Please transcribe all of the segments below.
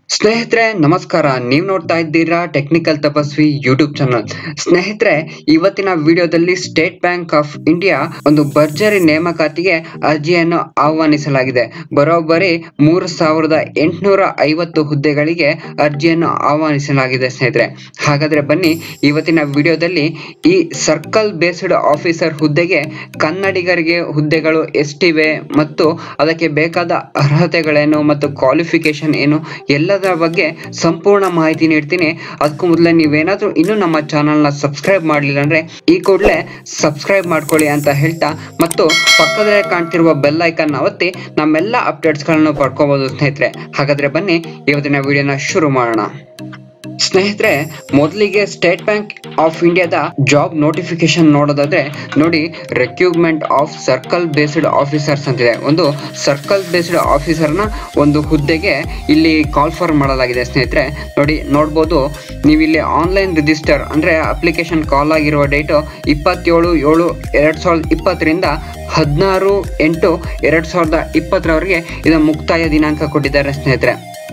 ಸ್ನೇಹಿತರೆ ನಮಸ್ಕಾರ ನೀವು ನೋಡ್ತಾ ಇದ್ದೀರಾ ಟೆಕ್ನಿಕಲ್ ತಪಸ್ವಿ ಯೂಟ್ಯೂಬ್ ಚಾನಲ್ ಸ್ನೇಹಿತರೆ ಇವತ್ತಿನ ವಿಡಿಯೋದಲ್ಲಿ ಸ್ಟೇಟ್ ಬ್ಯಾಂಕ್ ಆಫ್ ಇಂಡಿಯಾ ಒಂದು ಭರ್ಜರಿ ನೇಮಕಾತಿಗೆ ಅರ್ಜಿಯನ್ನು ಆಹ್ವಾನಿಸಲಾಗಿದೆ ಬರೋಬ್ಬರಿ ಮೂರು ಸಾವಿರದ ಎಂಟುನೂರ ಐವತ್ತು ಹುದ್ದೆಗಳಿಗೆ ಅರ್ಜಿಯನ್ನು ಆಹ್ವಾನಿಸಲಾಗಿದೆ ಸ್ನೇಹಿತರೆ ಹಾಗಾದ್ರೆ ಬನ್ನಿ ಇವತ್ತಿನ ವಿಡಿಯೋದಲ್ಲಿ ಈ ಸರ್ಕಲ್ ಬೇಸ್ಡ್ ಆಫೀಸರ್ ಹುದ್ದೆಗೆ ಕನ್ನಡಿಗರಿಗೆ ಹುದ್ದೆಗಳು ಎಷ್ಟಿವೆ ಮತ್ತು ಅದಕ್ಕೆ ಬೇಕಾದ ಅರ್ಹತೆಗಳೇನು ಮತ್ತು ಕ್ವಾಲಿಫಿಕೇಶನ್ ಏನು ಎಲ್ಲದರ ಬಗ್ಗೆ ಸಂಪೂರ್ಣ ಮಾಹಿತಿ ನೀಡ್ತೀನಿ ಅದಕ್ಕೂ ಮೊದಲೇ ನೀವೇನಾದ್ರೂ ಇನ್ನೂ ನಮ್ಮ ಚಾನಲ್ನ ಸಬ್ಸ್ಕ್ರೈಬ್ ಮಾಡಲಿಲ್ಲ ಅಂದ್ರೆ ಈ ಕೂಡಲೇ ಸಬ್ಸ್ಕ್ರೈಬ್ ಮಾಡ್ಕೊಳ್ಳಿ ಅಂತ ಹೇಳ್ತಾ ಮತ್ತು ಪಕ್ಕದಲ್ಲೇ ಕಾಣ್ತಿರುವ ಬೆಲ್ ಐಕನ್ ಒತ್ತಿ ನಮ್ಮೆಲ್ಲ ಅಪ್ಡೇಟ್ಸ್ಗಳನ್ನು ಪಡ್ಕೋಬಹುದು ಸ್ನೇಹಿತರೆ ಹಾಗಾದ್ರೆ ಬನ್ನಿ ಇವತ್ತಿನ ವಿಡಿಯೋನ ಶುರು ಮಾಡೋಣ ಸ್ನೇಹಿತರೆ ಮೊದಲಿಗೆ ಸ್ಟೇಟ್ ಬ್ಯಾಂಕ್ ಆಫ್ ಇಂಡಿಯಾದ ಜಾಬ್ ನೋಟಿಫಿಕೇಶನ್ ನೋಡೋದಾದ್ರೆ ನೋಡಿ recruitment of circle based officers ಅಂತಿದೆ ಒಂದು ಸರ್ಕಲ್ ಬೇಸ್ಡ್ ಆಫೀಸರ್ನ ಒಂದು ಹುದ್ದೆಗೆ ಇಲ್ಲಿ ಕಾಲ್ ಫಾರ್ ಮಾಡಲಾಗಿದೆ ಸ್ನೇಹಿತರೆ ನೋಡಿ ನೋಡ್ಬೋದು ನೀವು ಇಲ್ಲಿ ಆನ್ಲೈನ್ ರಿಜಿಸ್ಟರ್ ಅಂದ್ರೆ ಅಪ್ಲಿಕೇಶನ್ ಕಾಲ್ ಆಗಿರುವ ಡೇಟು ಇಪ್ಪತ್ತೇಳು ಏಳು ಎರಡ್ ಸಾವಿರದ ಇಪ್ಪತ್ತರಿಂದ ಹದಿನಾರು ಎಂಟು ಎರಡ್ ಸಾವಿರದ ಇಪ್ಪತ್ತರವರೆಗೆ ಇದು ಮುಕ್ತಾಯ ದಿನಾಂಕ ಕೊಟ್ಟಿದ್ದಾರೆ ಸ್ನೇಹಿತರೆ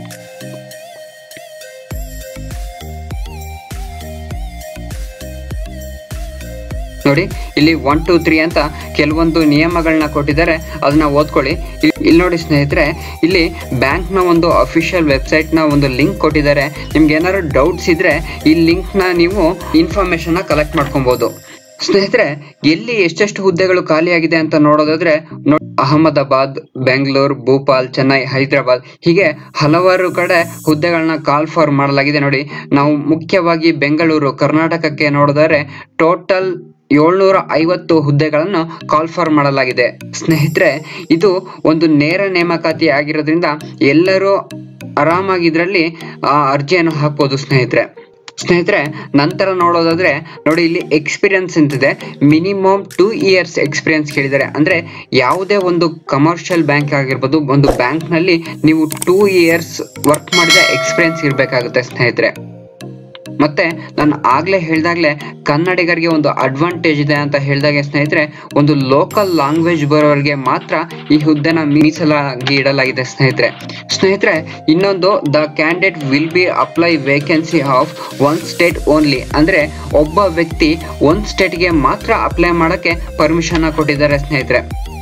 ನೋಡಿ ಇಲ್ಲಿ ಒನ್ ಟೂ ತ್ರೀ ಅಂತ ಕೆಲವೊಂದು ನಿಯಮಗಳನ್ನ ಕೊಟ್ಟಿದ್ದಾರೆ ಅದನ್ನ ಓದ್ಕೊಳ್ಳಿ ಇಲ್ಲಿ ಇಲ್ಲಿ ನೋಡಿ ಸ್ನೇಹಿತರೆ ಇಲ್ಲಿ ಬ್ಯಾಂಕ್ನ ಒಂದು ಅಫಿಷಿಯಲ್ ವೆಬ್ಸೈಟ್ನ ಒಂದು ಲಿಂಕ್ ಕೊಟ್ಟಿದ್ದಾರೆ ನಿಮ್ಗೆ ಏನಾದ್ರು ಡೌಟ್ಸ್ ಇದ್ರೆ ಈ ಲಿಂಕ್ನ ನೀವು ಇನ್ಫಾರ್ಮೇಶನ್ನ ಕಲೆಕ್ಟ್ ಮಾಡ್ಕೊಬೋದು ಸ್ನೇಹಿತರೆ ಎಲ್ಲಿ ಎಷ್ಟೆಷ್ಟು ಹುದ್ದೆಗಳು ಖಾಲಿಯಾಗಿದೆ ಅಂತ ನೋಡೋದಾದ್ರೆ ನೋ- ಅಹಮದಾಬಾದ್ ಬೆಂಗಳೂರು ಭೂಪಾಲ್ ಚೆನ್ನೈ ಹೈದರಾಬಾದ್ ಹೀಗೆ ಹಲವಾರು ಕಡೆ ಹುದ್ದೆಗಳನ್ನ ಕಾಲ್ ಫಾರ್ ಮಾಡಲಾಗಿದೆ ನೋಡಿ ನಾವು ಮುಖ್ಯವಾಗಿ ಬೆಂಗಳೂರು ಕರ್ನಾಟಕಕ್ಕೆ ನೋಡಿದರೆ ಟೋಟಲ್ ಏಳ್ನೂರ ಐವತ್ತು ಹುದ್ದೆಗಳನ್ನು ಕಾಲ್ ಫಾರ್ ಮಾಡಲಾಗಿದೆ ಸ್ನೇಹಿತರೆ ಇದು ಒಂದು ನೇರ ನೇಮಕಾತಿ ಆಗಿರೋದ್ರಿಂದ ಎಲ್ಲರೂ ಆರಾಮಾಗಿ ಇದರಲ್ಲಿ ಅರ್ಜಿಯನ್ನು ಹಾಕ್ಬೋದು ಸ್ನೇಹಿತರೆ ಸ್ನೇಹಿತರೆ ನಂತರ ನೋಡೋದಾದ್ರೆ ನೋಡಿ ಇಲ್ಲಿ ಎಕ್ಸ್ಪೀರಿಯನ್ಸ್ ಅಂತಿದೆ ಮಿನಿಮಮ್ ಟೂ ಇಯರ್ಸ್ ಎಕ್ಸ್ಪೀರಿಯನ್ಸ್ ಕೇಳಿದ್ದಾರೆ ಅಂದ್ರೆ ಯಾವುದೇ ಒಂದು ಕಮರ್ಷಿಯಲ್ ಬ್ಯಾಂಕ್ ಆಗಿರ್ಬೋದು ಒಂದು ಬ್ಯಾಂಕ್ ನಲ್ಲಿ ನೀವು ಟೂ ಇಯರ್ಸ್ ವರ್ಕ್ ಮಾಡಿದ ಎಕ್ಸ್ಪೀರಿಯನ್ಸ್ ಇರಬೇಕಾಗುತ್ತೆ ಸ್ನೇಹಿತರೆ ಮತ್ತೆ ನಾನು ಆಗ್ಲೇ ಹೇಳ್ದಾಗ್ಲೇ ಕನ್ನಡಿಗರಿಗೆ ಒಂದು ಅಡ್ವಾಂಟೇಜ್ ಇದೆ ಅಂತ ಹೇಳ್ದಾಗೆ ಸ್ನೇಹಿತರೆ ಒಂದು ಲೋಕಲ್ ಲ್ಯಾಂಗ್ವೇಜ್ ಬರೋರಿಗೆ ಮಾತ್ರ ಈ ಹುದ್ದೆನ ಮೀಸಲಾಗಿ ಇಡಲಾಗಿದೆ ಸ್ನೇಹಿತರೆ ಸ್ನೇಹಿತರೆ ಇನ್ನೊಂದು the candidate will be apply vacancy of one state only ಅಂದ್ರೆ ಒಬ್ಬ ವ್ಯಕ್ತಿ ಒಂದ್ ಸ್ಟೇಟ್ಗೆ ಮಾತ್ರ ಅಪ್ಲೈ ಮಾಡಕ್ಕೆ ಪರ್ಮಿಷನ್ ಕೊಟ್ಟಿದ್ದಾರೆ ಸ್ನೇಹಿತರೆ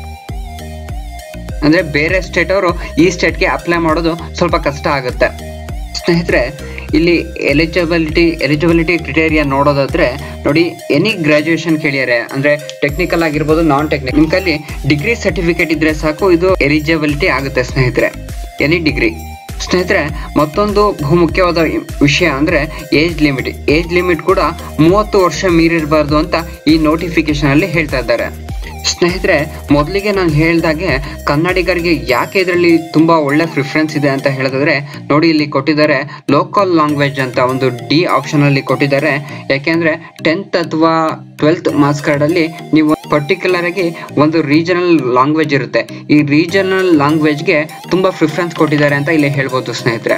ಅಂದ್ರೆ ಬೇರೆ ಸ್ಟೇಟ್ ಅವರು ಈ ಸ್ಟೇಟ್ಗೆ ಅಪ್ಲೈ ಮಾಡೋದು ಸ್ವಲ್ಪ ಕಷ್ಟ ಆಗುತ್ತೆ ಸ್ನೇಹಿತರೆ ಇಲ್ಲಿ ಎಲಿಜಿಬಿಲಿಟಿ ಎಲಿಜಿಬಿಲಿಟಿ ಕ್ರಿಟೇರಿಯಾ ನೋಡೋದಾದ್ರೆ ನೋಡಿ ಎನಿ ಗ್ರಾಜುಯೇಷನ್ ಕೇಳಿದ್ದಾರೆ ಅಂದ್ರೆ ಟೆಕ್ನಿಕಲ್ ಆಗಿರ್ಬೋದು ನಾನ್ ಟೆಕ್ನಿಕ್ ನಿಮ್ ಕೈಲಿ ಡಿಗ್ರಿ ಸರ್ಟಿಫಿಕೇಟ್ ಇದ್ರೆ ಸಾಕು ಇದು ಎಲಿಜಿಬಿಲಿಟಿ ಆಗುತ್ತೆ ಸ್ನೇಹಿತರೆ ಎನಿ ಡಿಗ್ರಿ ಸ್ನೇಹಿತರೆ ಮತ್ತೊಂದು ಬಹುಮುಖ್ಯವಾದ ವಿಷಯ ಅಂದ್ರೆ ಏಜ್ ಲಿಮಿಟ್ ಏಜ್ ಲಿಮಿಟ್ ಕೂಡ ಮೂವತ್ತು ವರ್ಷ ಮೀರಿರಬಾರ್ದು ಅಂತ ಈ ನೋಟಿಫಿಕೇಶನ್ ಅಲ್ಲಿ ಹೇಳ್ತಾ ಇದ್ದಾರೆ ಸ್ನೇಹಿತರೆ ಮೊದಲಿಗೆ ನಾನು ಹೇಳ್ದಾಗೆ ಕನ್ನಡಿಗರಿಗೆ ಯಾಕೆ ಇದರಲ್ಲಿ ತುಂಬಾ ಒಳ್ಳೆ ಪ್ರಿಫರೆನ್ಸ್ ಇದೆ ಅಂತ ಹೇಳಿದ್ರೆ ನೋಡಿ ಇಲ್ಲಿ ಕೊಟ್ಟಿದ್ದಾರೆ ಲೋಕಲ್ ಲ್ಯಾಂಗ್ವೇಜ್ ಅಂತ ಒಂದು ಡಿ ಆಪ್ಷನ್ ಅಲ್ಲಿ ಕೊಟ್ಟಿದ್ದಾರೆ ಯಾಕೆಂದ್ರೆ ಟೆಂತ್ ಅಥವಾ ಟ್ವೆಲ್ತ್ ಮಾರ್ಕ್ಸ್ ಕಾರ್ಡ್ ಅಲ್ಲಿ ನೀವು ಪರ್ಟಿಕ್ಯುಲರ್ ಆಗಿ ಒಂದು ರೀಜನಲ್ ಲ್ಯಾಂಗ್ವೇಜ್ ಇರುತ್ತೆ ಈ ರೀಜನಲ್ ಲ್ಯಾಂಗ್ವೇಜ್ಗೆ ತುಂಬಾ ಪ್ರಿಫರೆನ್ಸ್ ಕೊಟ್ಟಿದ್ದಾರೆ ಅಂತ ಇಲ್ಲಿ ಹೇಳ್ಬೋದು ಸ್ನೇಹಿತರೆ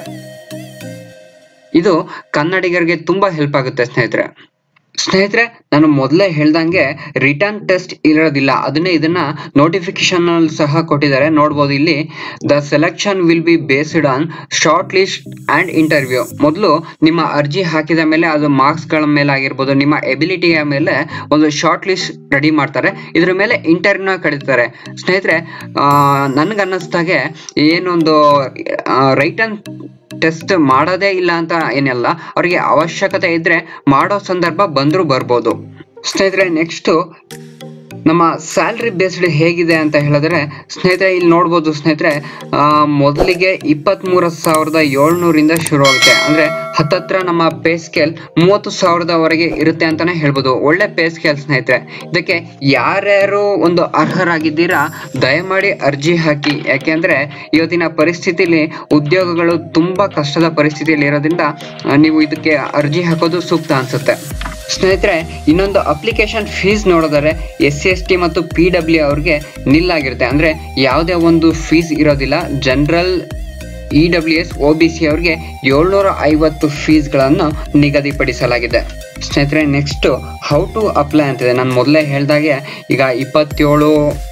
ಇದು ಕನ್ನಡಿಗರಿಗೆ ತುಂಬಾ ಹೆಲ್ಪ್ ಆಗುತ್ತೆ ಸ್ನೇಹಿತರೆ ಸ್ನೇಹಿತರೆ ನಾನು ಮೊದಲೇ ಹೇಳ್ದಂಗೆ ರಿಟರ್ನ್ ಟೆಸ್ಟ್ ಇರೋದಿಲ್ಲ ಅದನ್ನೇ ಇದನ್ನ ನೋಟಿಫಿಕೇಶನ್ ಸಹ ಕೊಟ್ಟಿದ್ದಾರೆ ನೋಡ್ಬೋದು ಇಲ್ಲಿ the selection will be based on shortlist and interview ಮೊದಲು ನಿಮ್ಮ ಅರ್ಜಿ ಹಾಕಿದ ಮೇಲೆ ಅದು marks ಗಳ ಮೇಲೆ ಆಗಿರ್ಬೋದು ನಿಮ್ಮ ಎಬಿಲಿಟಿಯ ಮೇಲೆ ಒಂದು ಶಾರ್ಟ್ ಲಿಸ್ಟ್ ರೆಡಿ ಮಾಡ್ತಾರೆ ಇದ್ರ ಮೇಲೆ ಇಂಟರ್ವ್ಯೂನ ಕರೀತಾರೆ ಸ್ನೇಹಿತರೆ ನನಗನ್ನಿಸ್ದಾಗೆ ಏನೊಂದು ರೈಟನ್ ಟೆಸ್ಟ್ ಮಾಡೋದೇ ಇಲ್ಲ ಅಂತ ಏನಿಲ್ಲ ಅವರಿಗೆ ಅವಶ್ಯಕತೆ ಇದ್ರೆ ಮಾಡೋ ಸಂದರ್ಭ ಬಂದರೂ ಬರ್ಬೋದು ಸ್ನೇಹಿತರೆ ನೆಕ್ಸ್ಟ್ ನಮ್ಮ ಸ್ಯಾಲ್ರಿ ಬೇಸ್ಡ್ ಹೇಗಿದೆ ಅಂತ ಹೇಳಿದ್ರೆ ಸ್ನೇಹಿತರೆ ಇಲ್ಲಿ ನೋಡ್ಬೋದು ಸ್ನೇಹಿತರೆ ಆ, ಮೊದಲಿಗೆ ಇಪ್ಪತ್ತ್ಮೂರು ಸಾವಿರದ ಏಳ್ನೂರಿಂದ ಶುರು ಆಗುತ್ತೆ ಅಂದ್ರೆ ಹತ್ತತ್ರ ನಮ್ಮ ಪೇ ಸ್ಕೇಲ್ ಮೂವತ್ತು ಸಾವಿರದವರೆಗೆ ಇರುತ್ತೆ ಅಂತಾನೆ ಹೇಳ್ಬೋದು ಒಳ್ಳೆ ಪೇ ಸ್ಕೇಲ್ ಸ್ನೇಹಿತರೆ ಇದಕ್ಕೆ ಯಾರ್ಯಾರು ಒಂದು ಅರ್ಹರಾಗಿದ್ದೀರಾ ದಯಮಾಡಿ ಅರ್ಜಿ ಹಾಕಿ ಯಾಕೆಂದ್ರೆ ಇವತ್ತಿನ ಪರಿಸ್ಥಿತಿಲಿ ಉದ್ಯೋಗಗಳು ತುಂಬಾ ಕಷ್ಟದ ಪರಿಸ್ಥಿತಿಯಲ್ಲಿ ಇರೋದ್ರಿಂದ ಆ, ನೀವು ಇದಕ್ಕೆ ಅರ್ಜಿ ಹಾಕೋದು ಸೂಕ್ತ ಅನ್ಸುತ್ತೆ ಸ್ನೇಹಿತರೆ ಇನ್ನೊಂದು ಅಪ್ಲಿಕೇಶನ್ ಫೀಸ್ ನೋಡಿದರೆ ಎಸ್ ಸಿ ಎಸ್ ಟಿ ಮತ್ತು ಪಿ ಡಬ್ಲ್ಯೂ ಅವ್ರಿಗೆ ನಿಲ್ ಆಗಿರುತ್ತೆ ಅಂದ್ರೆ ಯಾವುದೇ ಒಂದು ಫೀಸ್ ಇರೋದಿಲ್ಲ general E W S O B C ಅವ್ರಿಗೆ ಏಳ್ನೂರ ಐವತ್ತು ಫೀಸ್ಗಳನ್ನು ನಿಗದಿಪಡಿಸಲಾಗಿದೆ ಸ್ನೇಹಿತರೆ ನೆಕ್ಸ್ಟ್ ಹೌ ಟು ಅಪ್ಲೈ ಅಂತಿದೆ ನಾನು ಮೊದಲೇ ಹೇಳ್ದಾಗೆ ಈಗ ಇಪ್ಪತ್ತೇಳು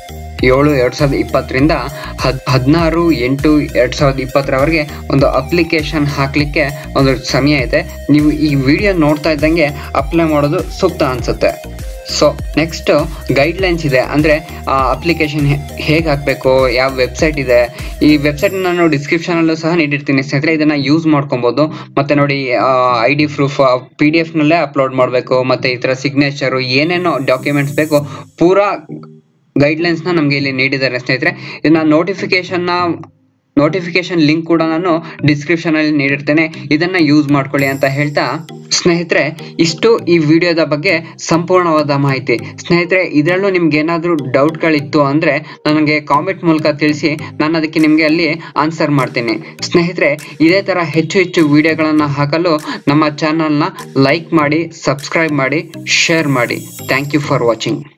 ಏಳು ಎರಡ್ ಸಾವಿರದ ಇಪ್ಪತ್ತರಿಂದ ಹದ್ ಹದಿನಾರು ಎಂಟು ಎರಡ್ ಸಾವಿರದ ಇಪ್ಪತ್ತರವರೆಗೆ ಒಂದು ಅಪ್ಲಿಕೇಶನ್ ಹಾಕ್ಲಿಕ್ಕೆ ಒಂದು ಸಮಯ ಇದೆ ನೀವು ಈ ವಿಡಿಯೋ ನೋಡ್ತಾ ಇದ್ದಂಗೆ ಅಪ್ಲೈ ಮಾಡೋದು ಸೂಕ್ತ ಅನ್ಸುತ್ತೆ ಸೊ ನೆಕ್ಸ್ಟ್ ಗೈಡ್ಲೈನ್ಸ್ ಇದೆ ಅಂದರೆ ಅಪ್ಲಿಕೇಶನ್ ಹೇಗೆ ಹಾಕಬೇಕು ಯಾವ ವೆಬ್ಸೈಟ್ ಇದೆ ಈ ವೆಬ್ಸೈಟ್ ನಾನು ಡಿಸ್ಕ್ರಿಪ್ಷನಲ್ಲೂ ಸಹ ನೀಡಿರ್ತೀನಿ ಸ್ನೇಹಿತರೆ ಇದನ್ನು ಯೂಸ್ ಮಾಡ್ಕೊಬೋದು ಮತ್ತು ನೋಡಿ I D proof P D ಎಫ್ನಲ್ಲೇ ಅಪ್ಲೋಡ್ ಮಾಡಬೇಕು ಮತ್ತು ಈ ಥರ ಸಿಗ್ನೇಚರು ಏನೇನೋ ಡಾಕ್ಯುಮೆಂಟ್ಸ್ ಬೇಕು ಪೂರಾ ಗೈಡ್ಲೈನ್ಸ್ನ ನಮಗೆ ಇಲ್ಲಿ ನೀಡಿದ್ದಾರೆ ಸ್ನೇಹಿತರೆ ಇದನ್ನ ನೋಟಿಫಿಕೇಶನ್ನ ನೋಟಿಫಿಕೇಶನ್ ಲಿಂಕ್ ಕೂಡ ನಾನು ಡಿಸ್ಕ್ರಿಪ್ಷನ್ ಅಲ್ಲಿ ನೀಡಿರ್ತೇನೆ ಇದನ್ನ ಯೂಸ್ ಮಾಡ್ಕೊಳ್ಳಿ ಅಂತ ಹೇಳ್ತಾ ಸ್ನೇಹಿತರೆ ಇಷ್ಟು ಈ ವಿಡಿಯೋದ ಬಗ್ಗೆ ಸಂಪೂರ್ಣವಾದ ಮಾಹಿತಿ ಸ್ನೇಹಿತರೆ ಇದರಲ್ಲೂ ನಿಮ್ಗೆ ಏನಾದರೂ ಡೌಟ್ಗಳಿತ್ತು ಅಂದ್ರೆ ನನಗೆ ಕಾಮೆಂಟ್ ಮೂಲಕ ತಿಳಿಸಿ ನಾನು ಅದಕ್ಕೆ ನಿಮಗೆ ಅಲ್ಲಿ ಆನ್ಸರ್ ಮಾಡ್ತೀನಿ ಸ್ನೇಹಿತರೆ ಇದೇ ತರ ಹೆಚ್ಚು ಹೆಚ್ಚು ವಿಡಿಯೋಗಳನ್ನು ಹಾಕಲು ನಮ್ಮ ಚಾನಲ್ನ ಲೈಕ್ ಮಾಡಿ ಸಬ್ಸ್ಕ್ರೈಬ್ ಮಾಡಿ ಶೇರ್ ಮಾಡಿ ಥ್ಯಾಂಕ್ ಯು ಫಾರ್ ವಾಚಿಂಗ್